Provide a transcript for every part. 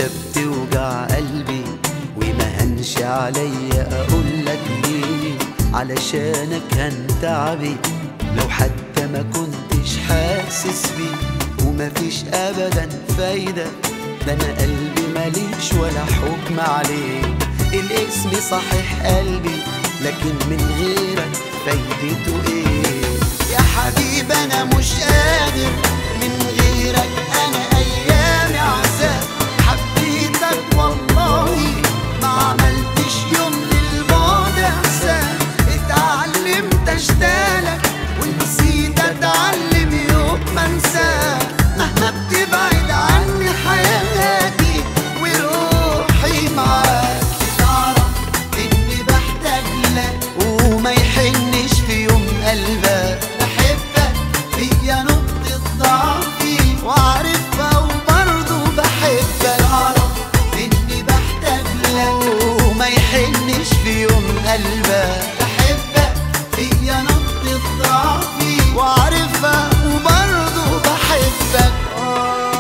انت بتوجع قلبي وما هنش عليا اقول لك ليه علشانك هنتعبي لو حتى ما كنتش حاسس بيه ومفيش ابدا فايدة ده انا قلبي ماليش ولا حكم عليه الاسم صحيح قلبي لكن من غيرك فايدته ايه يا حبيبي انا مش قادر من غيرك انا ايامي عذاب حبيتك والله ما عملتش يوم للبعد احسان اتعلمت اشتاقلك ونسيت اتعلم يوم ما انساك مهما بتبعد عني حياتي وروحي معاك تعرف اني بحتاج لك وما يحنش في يوم قلبك بحبك هي نقطة ضعفي وعارفها وبرضه بحبك تعرف اني بحتاج لك وما يحنش في يوم قلبك بحبك هي نقطة ضعفي وعارفها وبرضه بحبك آه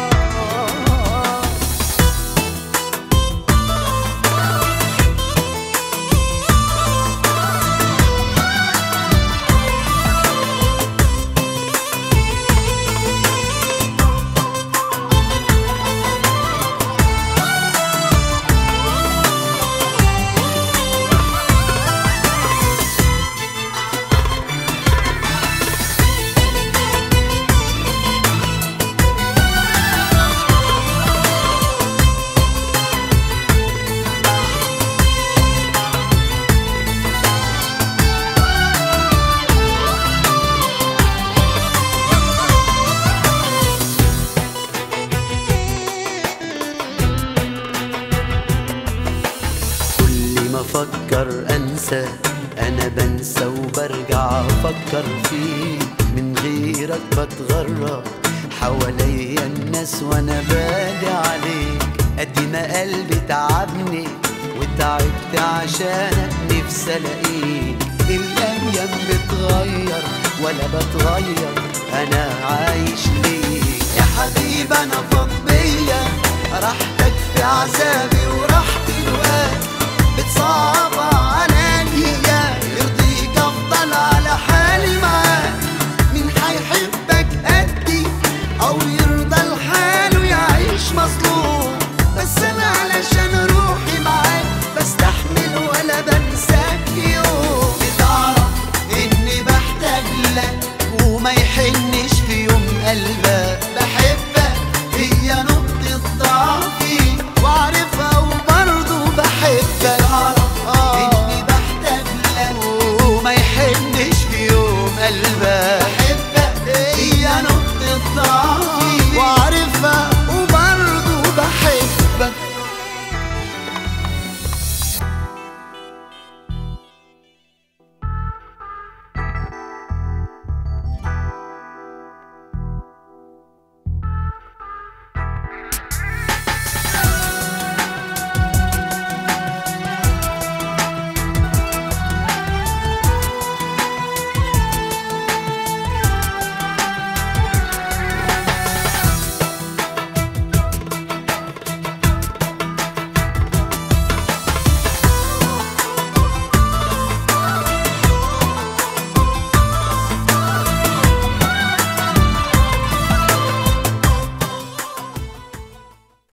كل ما افكر انسى انا بنسى وبرجع افكر فيك من غيرك بتغرب حواليا الناس وانا بالي عليك قد ما قلبي تعبني وتعبت عشانك نفسي الاقيك الايام بتغير ولا بتغير انا عايش ليك يا حبيبي انا فاض بيا راحتك في عذابي وراحتي الوقت بتصعب